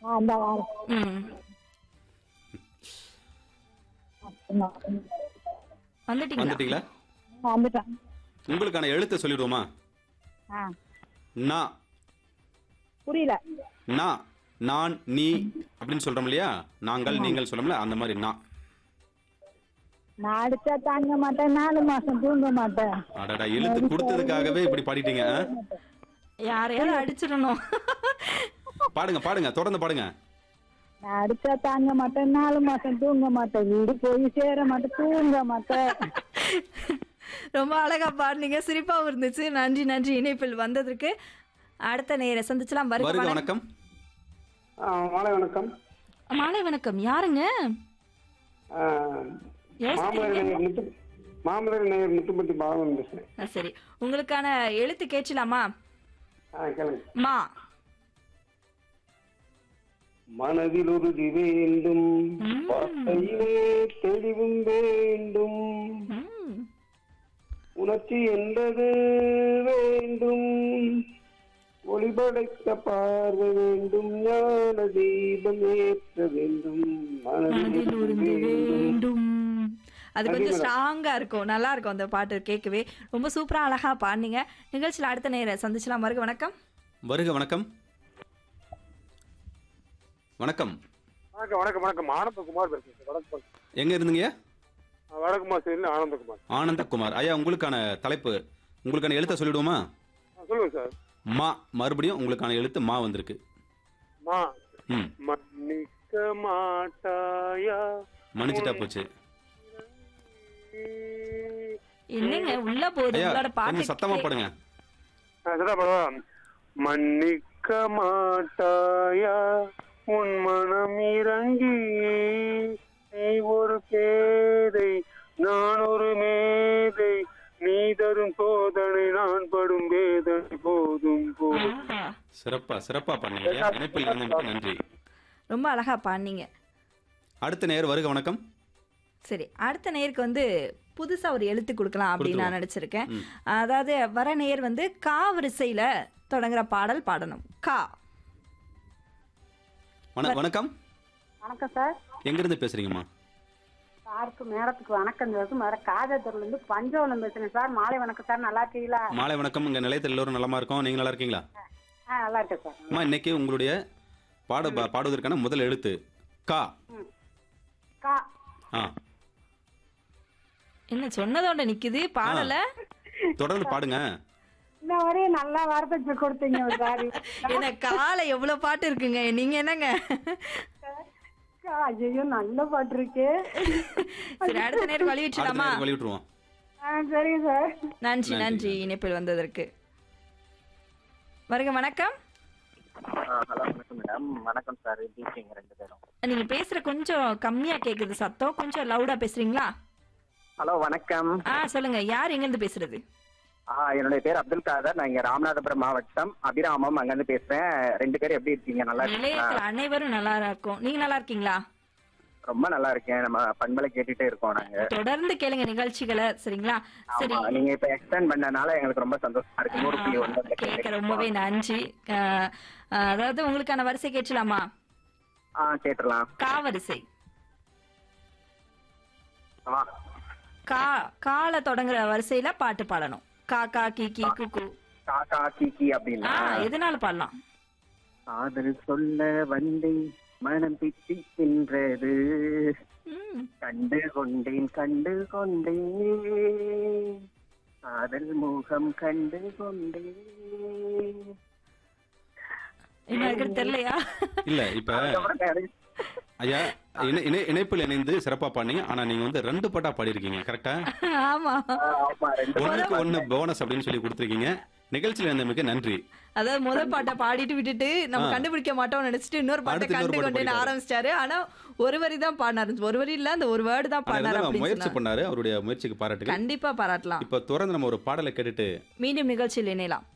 ஆ இந்த வாரம் ம் வந்துட்டீங்களா வந்துட்டீங்களா வந்துட்டேன் உங்களுக்கான எழுத்தை சொல்லிடுவோமா ஆ நா புரியல நா நான் நீ அப்படின்னு சொல்றோம் இல்லையா நாங்கள் நீங்கள் சொல்றோம்ல அந்த மாதிரி நான் நான் அடிச்சா தாங்க மாட்டேன் நாலு மாசம் தூங்க மாட்டேன் அடடா எழுத்து கொடுத்ததுக்காகவே இப்படி பாடிட்டீங்க ஆ? யாரையாவது அடிச்சிடணும் பாடுங்க பாடுங்க தொடர்ந்து பாடுங்க நான் அடிச்சா தாங்க மாட்டேன் நாலு மாசம் தூங்க மாட்டேன் வீடு போய் சேர மாட்டேன் தூங்க மாட்டேன் ரொம்ப அழகா பாடுனீங்க சிரிப்பாவும் இருந்துச்சு நன்றி நன்றி இணைப்பில் வந்ததற்கு அடுத்த நேர சந்திச்சலாம் வருக வருக வணக்கம். வணக்கம் ஆ, மாலை வணக்கம் மாலை வணக்கம் யாருங்க ஆ, மாமலர் நேயர் முத்து மாமலர் நேயர் முத்துப்பட்டி பாலன் பேசுறேன் ஆ, சரி உங்களுக்கான எழுத்து கேட்கலாமா ஆ கேளுங்க மா மனதில் உறுதி வேண்டும் வார்த்தையிலே தெளிவும் வேண்டும் ம். உணர்ச்சி என்பது வேண்டும் ஒளிபடைத்த பார்வை வேண்டும் ஞான தீபம் ஏற்ற வேண்டும் மனதில் மனதில் உருந்து உறுதி வேண்டும் வேண்டும் அது கொஞ்சம் நன்றி, ஸ்ட்ராங்கா இருக்கும் நல்லா இருக்கும் அந்த பாட்டு கேட்கவே ரொம்ப சூப்பரா அழகா பாடுனீங்க நிகழ்ச்சியில் அடுத்த நேர சந்திச்சலாம் வருக வணக்கம் வருக வணக்கம் வணக்கம் வணக்கம் வணக்கம் வணக்கம் ஆனந்தகுமார் பேசுறேன் சார். வணக்கம் எங்க இருந்தீங்க ஆ, வடக்குமா சைடுல ஆனந்தகுமார் ஆனந்தகுமார் ஐயா உங்களுக்கான தலைப்பு உங்களுக்கான எழுத்தை சொல்லிடுவோமா ஆ, சொல்லுங்க சார் மா மறுபடியும் உங்களுக்கான எழுத்து மா வந்திருக்கு மா ம் மன்னிக்க மாட்டாயா மன்னிச்சிட்டா போச்சு என்னங்க உள்ள போகுது ஐயா உங்களோட கொஞ்சம் பாட்டு சத்தமா கே- பாடுங்க ஆ, சரிடா பரவா மன்னிக்க மாட்டாயா உன் மனம் இறங்கி நீ ஒரு பேதை நான் ஒரு மேதை நீ தரும் சோதனை நான் படும் வேதனை போதும் போதும் ஆஹா, சிறப்பா சிறப்பா பண்ணீங்க ஐயா. இணைப்பில் இருந்தமைக்கு நன்றி ரொம்ப அழகா பாடுனீங்க அடுத்த நேர் வருக வணக்கம் சரி அடுத்த நேருக்கு வந்து புதுசா ஒரு எழுத்து கொடுக்கலாம் அப்படின்னு நான் நினைச்சிருக்கேன் ம். அதாவது வர நேர் வந்து கா வரிசையில தொடங்குற பாடல் பாடணும் கா வண வணக்கம் வணக்கம் சார் எங்க இருந்து பேசுறீங்கம்மா சாருக்கு மேடத்துக்கு வணக்கம் சொல்லுங்க மேடம் காஜாத்தூர்ல இருந்து பஞ்சவனம் பேசுறேன் சார் மாலை வணக்கம் சார் நல்லா இருக்கீங்களா மாலை வணக்கம் இங்க நிலையத்தில் எல்லோரும் நலமா இருக்கோம் நீங்க நல்லா இருக்கீங்களா ஆ நல்லா இருக்கேன் சார் அம்மா இன்னைக்கு உங்களுடைய பாட பா- பாடுவதற்கான முதல் எழுத்து கா கா ஆ என்ன சொன்னதோட நிக்குது பாடல தொடர்ந்து பாடுங்க இந்த வரையும் நல்லா வார்த்தை கொடுத்தீங்க சார் என்ன காலை எவ்வளவு பாட்டு இருக்குங்க நீங்க என்னங்க ஐயோ நல்ல பாட்டு இருக்கு சரி அடுத்த நேரம் வழி அடுத்த விட்டுலாமா நேருக்கு வழி விட்டுருவோம் ஆ சரிங்க சார் நன்றி நன்றி இணைப்பில் வந்ததற்கு வருக வணக்கம் ஹலோ வணக்கம் மேடம் வணக்கம் சார் எப்படி இருக்கீங்க ரெண்டு பேரும் நீங்க பேசுற கொஞ்சம் கம்மியா கேக்குது சத்தம் கொஞ்சம் லவுடா பேசுறீங்களா ஹலோ வணக்கம் ஆ சொல்லுங்க யார் எங்க இருந்து பேசுறது ஆ என்னுடைய பேர் அப்துல் காதர் நான் இங்க ராமநாதபுரம் மாவட்டம் அபிராமம் அங்கிருந்து பேசுறேன் ரெண்டு பேரும் எப்படி இருக்கீங்க நல்லா இருக்கீங்களா நிலையத்தில் அனைவரும் நல்லா இருக்கும் நீங்க நல்லா இருக்கீங்களா ரொம்ப நல்லா இருக்கேன் நம்ம பண்பலை கேட்டுட்டே இருக்கோம் நாங்க தொடர்ந்து கேளுங்க நிகழ்ச்சிகளை சரிங்களா சரி ஆமா நீங்க இப்ப எக்ஸ்டெண்ட் பண்ணனால எங்களுக்கு ரொம்ப சந்தோஷமா இருக்கு நூறு புள்ளி ஒன்று கேட்க ரொம்பவே நன்றி அஹ், அஹ், அதாவது உங்களுக்கான வரிசை கேட்கலாமா ஆ கேட்டுடலாம் கா வரிசை ஆ கா கால தொடங்குற வரிசையில பாட்டு பாடணும் கா கா கி கி குக்கு காக்கா கீக்கி ஆ அப்படின்னா எதனால பாடலாம் காதல் சொல்ல வந்தேன் மனம் பிச்சிக்கின்றது ம், கண்டு கொண்டேன் கண்டு கொண்டேன் காதல் முகம் கண்டு கொண்டேன் என்ன இருக்குன்னு தெரியலையா இல்ல இப்ப ஐயா இணை- இணை- இணைப்பில் இணைந்து சிறப்பா பாடுனீங்க ஆனா நீங்க வந்து ரெண்டு பாட்டா பாடிருக்கீங்க கரெக்டா ஆமா ஆமா ரெண்டு ஒண்ணுக்கு ஒண்ணு போனஸ் அப்படின்னு சொல்லி கொடுத்துருக்கீங்க நிகழ்ச்சியில் இருந்தமைக்கு நன்றி அதாவது முத பாட்டை பாடிட்டு விட்டுட்டு நம்ம கண்டுபிடிக்க மாட்டோம்னு நினைச்சிட்டு இன்னொரு பாட்டை அடுத்து இன்னொரு கண்டு பாட்டு கொண்டேன்னு பாடிட்டாரு. ஆரம்பிச்சிட்டாரு ஆனா ஒரு வரி தான் பாடினாரு ஒரு வரி இல்ல அந்த ஒரு வேர்டு தான் ஆனா பாடினாரு இருந்தாலும் அப்படின்னு முயற்சி சொன்னாரு. பண்ணாரு அவருடைய முயற்சிக்கு பாராட்டுகள் கண்டிப்பா பாராட்டலாம் இப்ப தொடர்ந்து நம்ம ஒரு பாடலை கேட்டுட்டு மீண்டும் நிகழ்ச்சியில் இணையலாம்